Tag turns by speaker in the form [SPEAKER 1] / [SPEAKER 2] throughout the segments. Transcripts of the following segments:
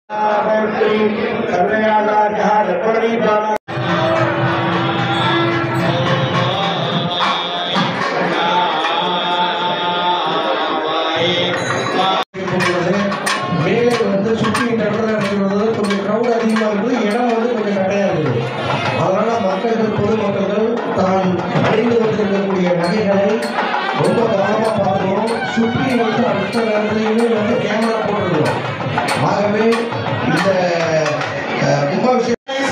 [SPEAKER 1] மேலே வந்து சுற்றி இந்த இடத்துல இருக்கிறது கொஞ்சம் க்ரௌட் அதிகமாக இருக்குது இடம் வந்து கொஞ்சம் நிறையா இருக்குது அதனால மக்கள்கள் பொதுமக்கள்கள் தான் அணிந்து கொண்டிருக்கக்கூடிய நகைகளை ரொம்ப கவனமாக பார்க்கணும் சுற்றி வந்து அடுத்த இடத்துலையுமே வந்து கேமரா போட்டுருக்கோம் ஆகவே இந்த அஹ், கும்பாபிஷேகம்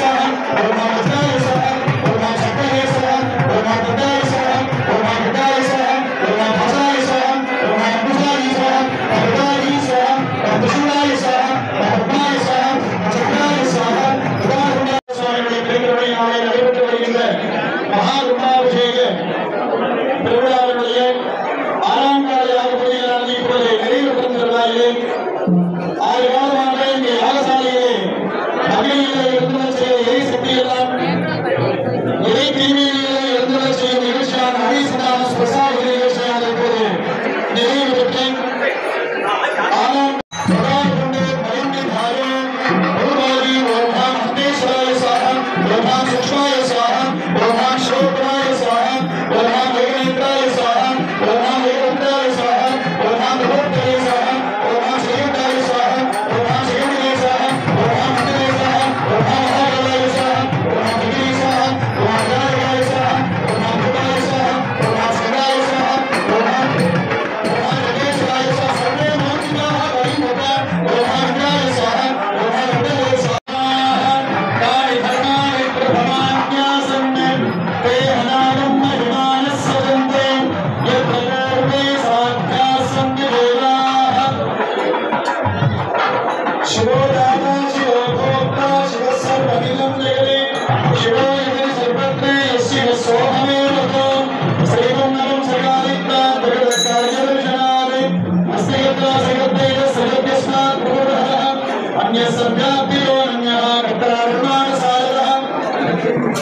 [SPEAKER 2] திருவிழாவினுடைய ஆறாம் கால யாகப்பகுதியில் நடந்து இப்பொழுது நிறைவு பெறுகிறார்களே ஆறு காலமாக இங்கே யாகசாலையிலே அக்னியிலே இருந்தன செய்த எரி சக்தியெல்லாம் இறை தீமையிலே இருந்தன செய்யும் நிகழ்ச்சியான அடிசனான பிரசாத நிகழ்ச்சியான இப்போது நிறைவு பெற்று ஆறாம் தொடர்பு கொண்டு பயந்து தாரே குருவாரி ஓர்மான் அந்தேஸ்வராய சாகம் ஓர்மான் சுக்ஷ்மாய சாகம் ஓர்மான் சிவபுராய சாகம் ஓர்மான் வேகநேந்திராய சாகம் ஓர்மான் வேகநேந்திராய சாகம் ஓர்மான் விபோத்தரே சாகம் ஓர்மான் ஸ்ரீகண்டாய சாகம் ஓர்மான் ஸ்ரீகண்டே சாகம் ஓர்மான் மண்டலே சாகம் ஓர்மான் மகாகலாய சாகம் ஓர்மான் விகிரி சாகம் ஓர்மான் விநாயகாய சாகம் ஓர்மான் புதாய சாகம் ஓர்மான் சதாய சாகம் ஓர்மான் ஓர்மான் ரகேஸ்வராய சாகம் சர்வே மூர்த்தியாக பரிமுக ஓர்மான் விநாய சாகம் ஓர்மான் மண்டலே சாகம் காய் தர்மாய பிரபமான்யாசன்ன ते अनागम महिमानस्सदन्ते यत्प्रकर्मे साध्यासन्निदेवाः शिवो राजा शिवो भोक्ता शिवः सर्वमिदं जगते शिवो यदि सर्वत्र यस्य सोऽहमेव तो सैवं नरं सकादित्ता प्रकृतकार्यदर्शनात् अस्य यत्र सगद्वेद सगद्यस्मात् प्रभुरः अन्यः सर्गाभ्योऽन्यः कत्रारुणानसारः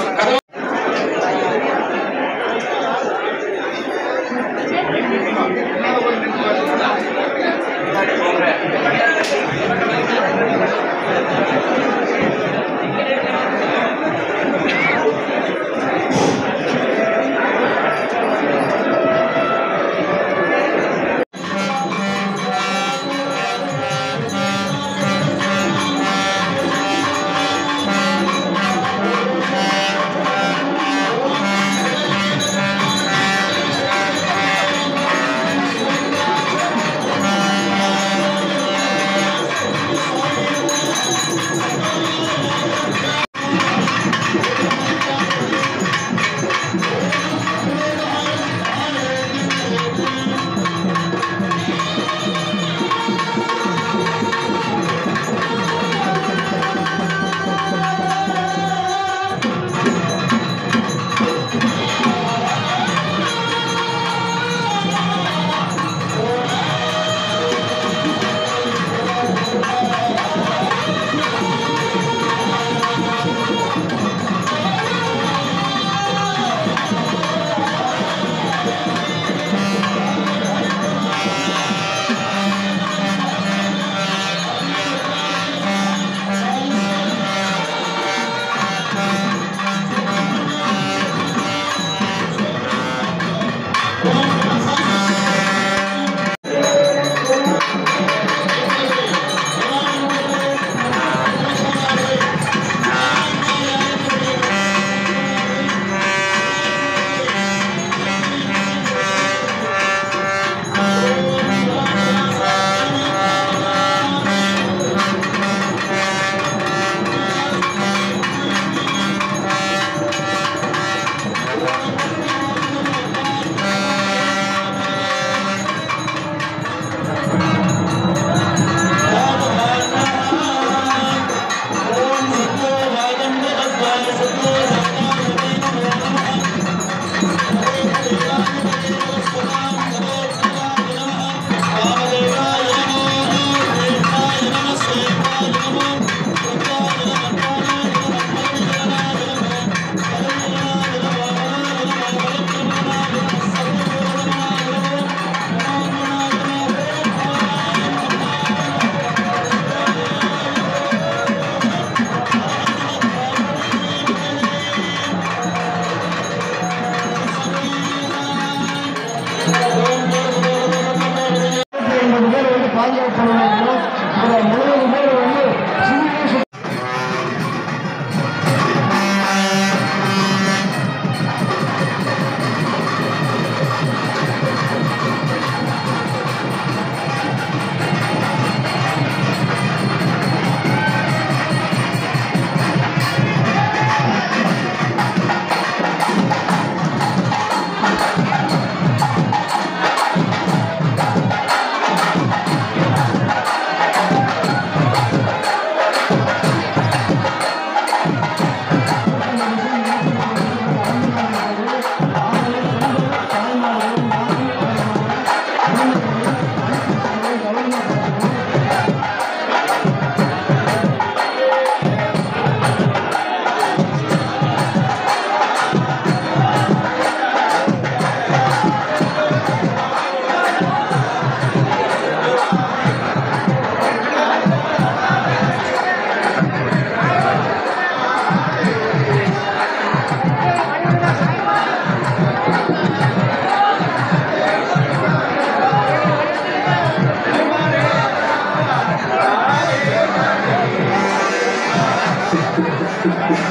[SPEAKER 3] Thank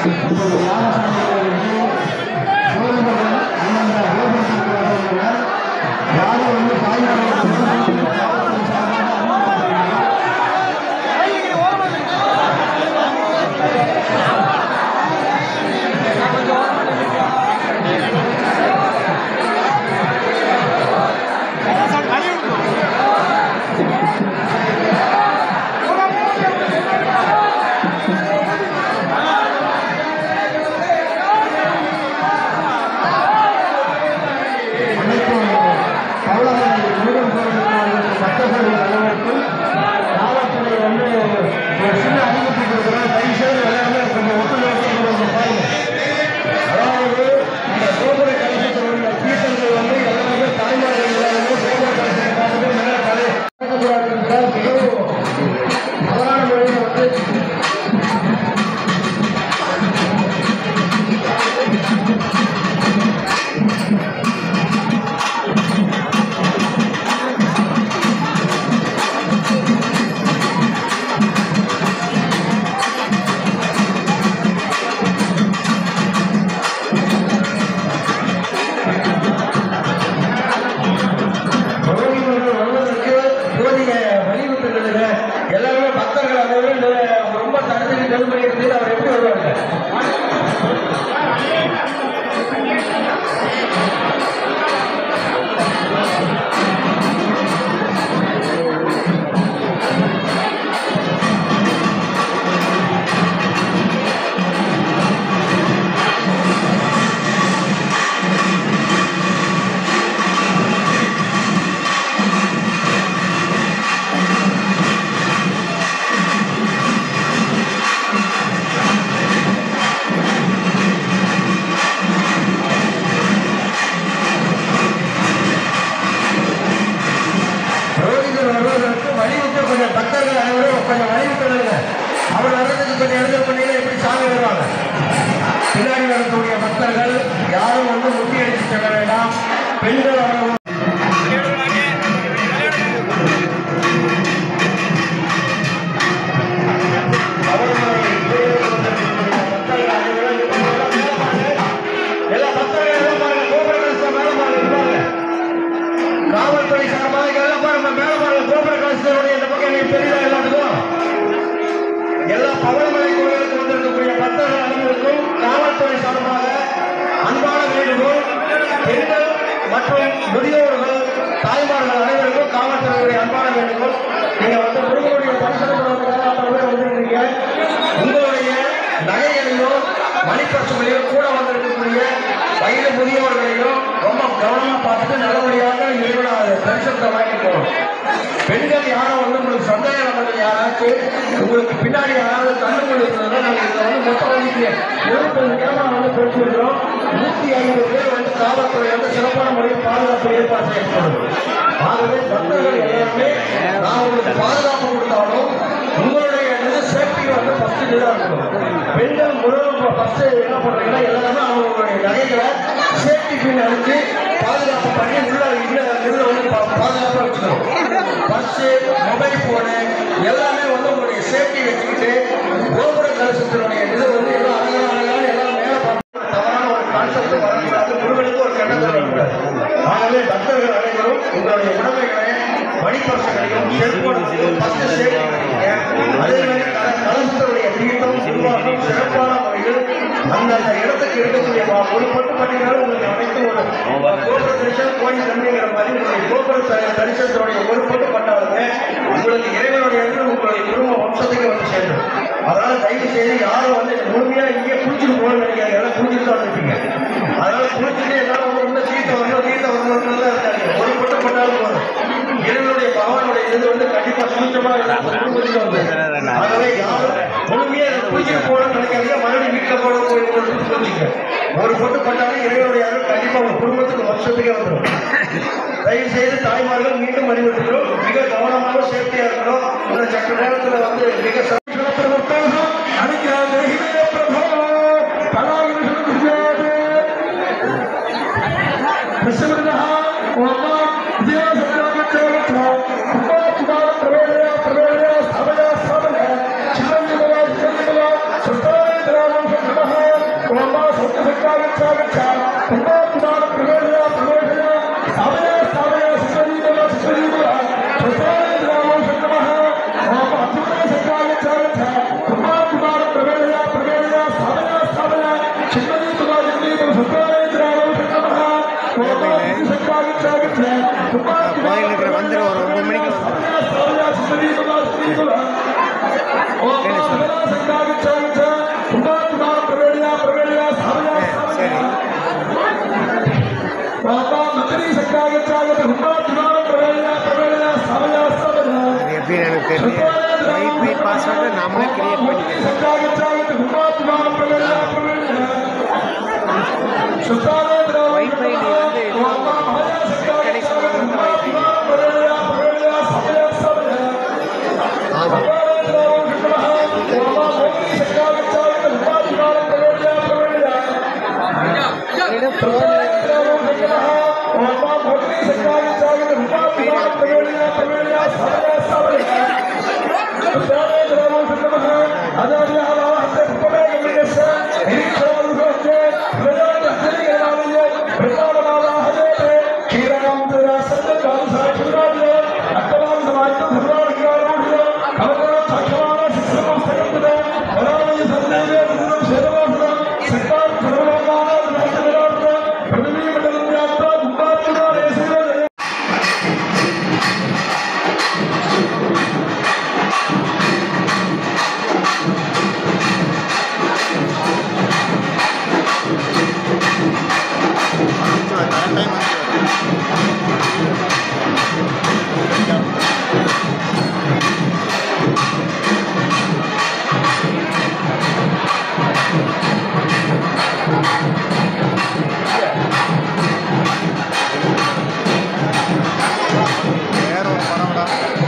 [SPEAKER 1] இப்போது யாகசாலையிலிருந்து சோழர்கள் அண்ணன் கோபுரத்திற்கு யாரும் வந்து அனைத்து பவளமலை முருகன் கோவிலுக்கு பக்தர்கள் அனைவருக்கும் காவல்துறை வந்து ஒரு சின்ன அறிவிப்பு கொடுக்குறோம் தயவு செய்து எல்லாருமே கொஞ்சம் ஒத்துழைப்பு கொடுங்க பாருங்க அதாவது இந்த கோபுர கலசத்தில் உள்ள தீர்த்தங்கள் வந்து எல்லாருமே தாய்மார்கள் எல்லாருமே கோபுர கலசத்தை பார்த்துட்டு மேலே தலை நடக்கக்கூடாதுன்றதால் மிகவும் தவறான முறையில் வந்து பகவதிகள் வருவதற்கு போதிய வலியுறுத்தல்களுங்க எல்லாருமே பக்தர்கள் அனைவரும் இந்த ரொம்ப தடுத்து நெருமணி இருந்து அவர் எப்படி வருவாங்க ரோகிதர் வருவதற்கு வலியுறுத்த கொஞ்சம் பக்தர்கள் அனைவரும் கொஞ்சம் வலியுறுத்தலுங்க அவர் வர்றதுக்கு கொஞ்சம் இடத்துல பண்ணீங்கன்னா எப்படி சாமி வருவாங்க பின்னாடி வரக்கூடிய பக்தர்கள் யாரும் வந்து முட்டி அடித்து செல்ல வேண்டாம் பெண்கள் வரவும் எல்லா பக்தர்கள் எல்லாம் பாருங்க கோபுர கலசம் மேல பாருங்க பாருங்க காவல்துறை சார்பாக எல்லாம் பாருங்க மேல பாருங்க கோபுர கலசத்தினுடைய இந்த பக்கம் எனக்கு தெரியுதா எல்லாத்துக்கும் எல்லா பவளமலை கோயிலுக்கு வந்திருக்கக்கூடிய பக்தர்கள் அனைவருக்கும் காவல்துறை சார்பாக அன்பான வேண்டுகோள் பெண்கள் மற்றும் முதியோர்கள் தாய்மார்கள் அனைவருக்கும் காவல்துறையுடைய அன்பான வேண்டுகோள் நீங்க வந்து முருகனுடைய தரிசனம் பண்ணுவதற்காக அத்தனை பேர் வந்திருக்கீங்க உங்களுடைய நகைகளையும் மணிப்பர்சுகளையும் கூட வந்திருக்கக்கூடிய வயது முதியவர்களையும் ரொம்ப கவனமா பார்த்துட்டு நல்லபடியாக இறைவன தரிசனத்தை வாங்கி போகணும் பெண்கள் யாரும் வந்து உங்களுக்கு சந்தேகம் வந்தது யாராச்சும் உங்களுக்கு பின்னாடி யாராவது கண்ணு கொடுக்கிறதா நாங்கள் இதில் வந்து மொத்தம் வந்து இருபத்தஞ்சு கேமரா வந்து பொறுத்திருக்கிறோம் நூற்றி ஐம்பது பேர் வந்து காவல்துறை வந்து சிறப்பான முறையில் பாதுகாப்பு ஏற்பாடு செய்யப்படும் ஆகவே பக்தர்கள் எல்லாருமே நான் உங்களுக்கு பாதுகாப்பு கொடுத்தாலும் உங்களுடைய இது சேஃப்டி வந்து ஃபர்ஸ்ட் இதுதான் இருக்கணும் பெண்கள் முதல் ஃபர்ஸ்ட் என்ன பண்றீங்கன்னா எல்லாருமே அவங்களுடைய நகைகளை சேஃப்டி பின் அடிச்சு பாதுகாப்பு பண்ணி உள்ள இல்ல உள்ள வந்து பா- பாதுகாப்பா வச்சுக்கணும் பர்ஸு மொபைல் போனு எல்லாமே வந்து உங்களுடைய சேஃப்டி வச்சுக்கிட்டு கோபுர கலசத்தினுடைய இது வந்து எல்லாம் அழகான அழகான எல்லாம் மேல பார்த்து தவறான ஒரு கான்செப்ட் வரக்கூடாது முருகனுக்கு ஒரு கெட்டது வரக்கூடாது ஆகவே பக்தர்கள் அனைவரும் உங்களுடைய உடமைகளை மணிப்பர்சங்களையும் செல்போனையும் ஃபர்ஸ்ட் சேஃப்டி பண்ணிக்கங்க அதே மாதிரி கல- கலசத்தினுடைய தீர்த்தம் நிர்வாகம் சிறப்பான முறையில் அந்தந்த இடத்துக்கு இருக்கக்கூடிய வா- ஒரு பட்டு பட்டினாலும் உங்களுக்கு அனைத்து ஒரு கோபுர தரிசனம் கோயில் தண்ணிங்கிற மாதிரி உங்களுடைய கோபுர த- தரிசனத்தினுடைய ஒரு பட்டு பட்டாலுமே உங்களுக்கு இறைவனுடைய அருள் உங்களுடைய குடும்ப வம்சத்துக்கு வந்து சேரும் அதனால தயவு செய்து யாரும் வந்து முழுமையா இங்கே குளிச்சுட்டு போகணும்னு நினைக்காது எல்லாம் குளிச்சுட்டு தான் இருப்பீங்க அதனால குளிச்சுட்டு எல்லாம் வந்து உள்ள தீர்த்தம் வரணும் தீர்த்தம் வரணும்னு இருக்காது ஒரு பட்டு பட்டாலும் போதும் இறைவனுடைய பகவானுடைய இது வந்து கண்டிப்பா சூச்சமா இருக்கும் குடும்பத்துக்கு வந்து ஆகவே யாரும் முழுமையா இதை குளிச்சுட்டு போகணும்னு நினைக்காதீங்க மறுபடியும் வீட்டில் போட போய் புரிஞ்சுக்க ஒரு பொட்டு பட்டாலும் இறைவனுடைய அருள் கண்டிப்பா உங்க குடும்பத்துக்கு வருஷத்துக்கே வந்துடும் தயவு செய்து தாய்மார்கள் மீண்டும் அறிவுறுத்துகிறோம் மிக கவனமாக சேஃப்டியா இருக்கணும் இந்த சற்று நேரத்துல வந்து மிக பிரவேச
[SPEAKER 3] தெரியல வைஃபை பாஸ்வேர்டை நாமளே கிரியேட் பண்ணிக்கலாம் வைஃபை நீ வந்து கனெக்ஷன் பண்ணுறது வைஃபை
[SPEAKER 4] வேற ஒரு படம்டா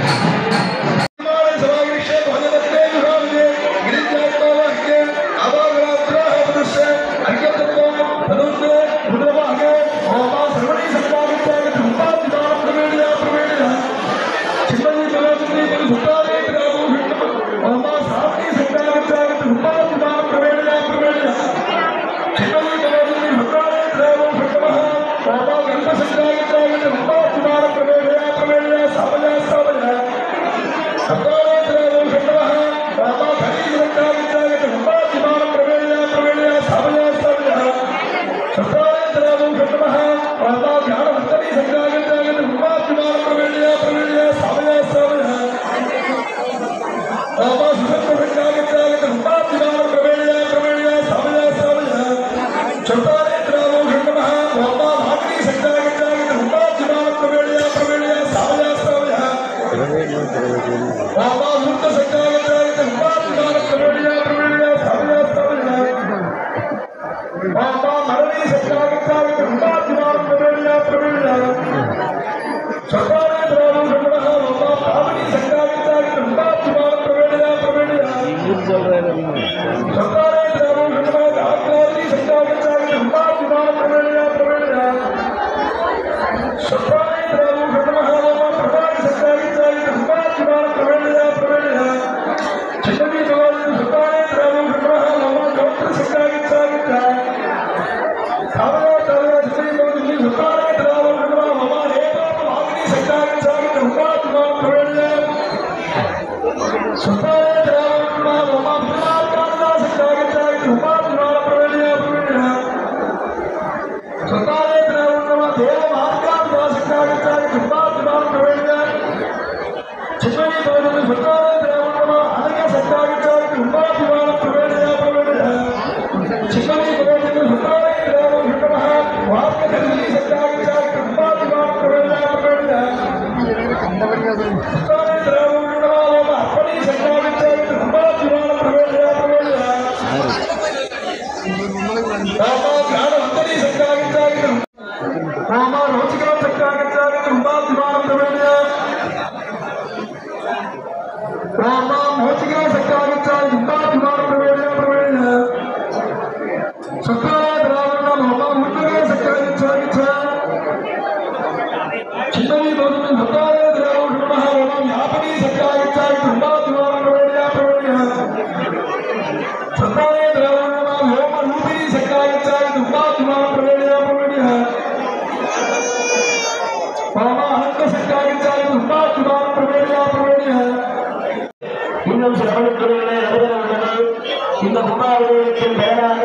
[SPEAKER 2] இன்னும் சில மணித்துறைகளே நடைபெற உள்ளது இந்த முன்னாள் பெயராக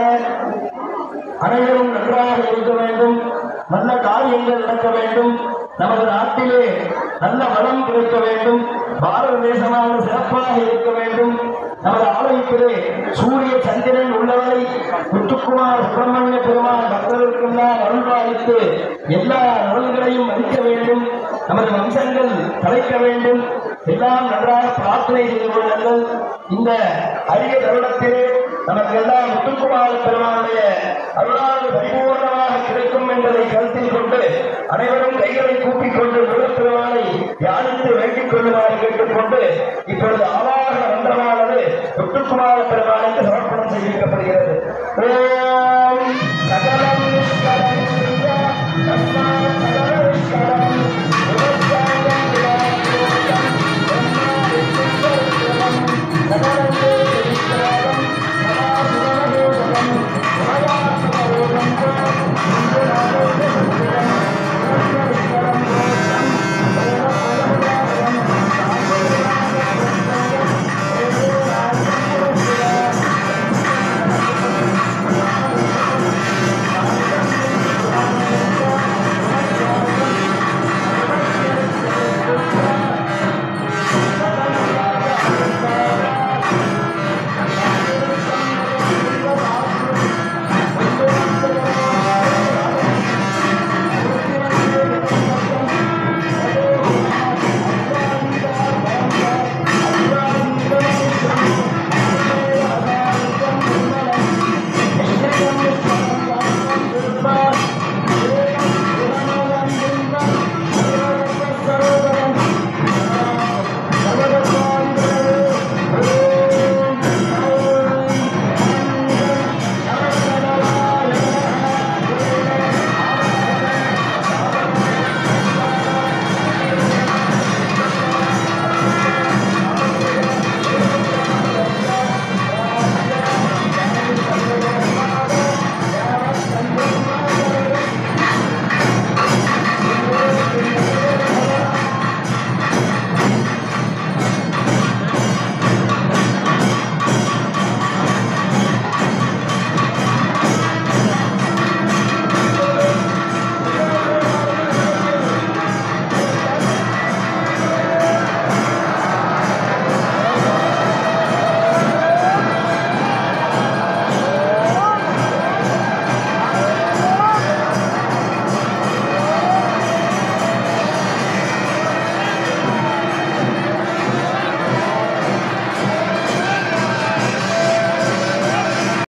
[SPEAKER 2] அனைவரும் நன்றாக இருக்க வேண்டும் நல்ல காரியங்கள் நடக்க வேண்டும் நமது நாட்டிலே நல்ல வளம் கிடைக்க வேண்டும் பாரத தேசமாக சிறப்பாக இருக்க வேண்டும் நமது ஆலயத்திலே சூரிய சந்திரன் உள்ளவரை முத்துக்குமார் சுப்பிரமணிய பெருமாள் பக்தர்களுக்கெல்லாம் அருள்பாலித்து எல்லா நலன்களையும் அளிக்க வேண்டும் நமது வம்சங்கள் தலைக்க வேண்டும் எல்லாம் நன்றாக பிரார்த்தனை செய்து கொள்ளுங்கள் இந்த அரிய தருணத்திலே நமக்கு எல்லாம் முத்துக்குமார பெருமானுடைய அருளானது பரிபூர்ணமாக கிடைக்கும் என்பதை கருத்தில் கொண்டு அனைவரும் கைகளை கூப்பிக் கொண்டு முருகப்பெருமானை தியானித்து வேண்டிக் கொள்ளுமாறு கேட்டுக்கொண்டு இப்பொழுது ஆவாகன மந்திரமானது முத்துக்குமார பெருமானுக்கு சமர்ப்பணம் செய்திருக்கப்படுகிறது ஓம்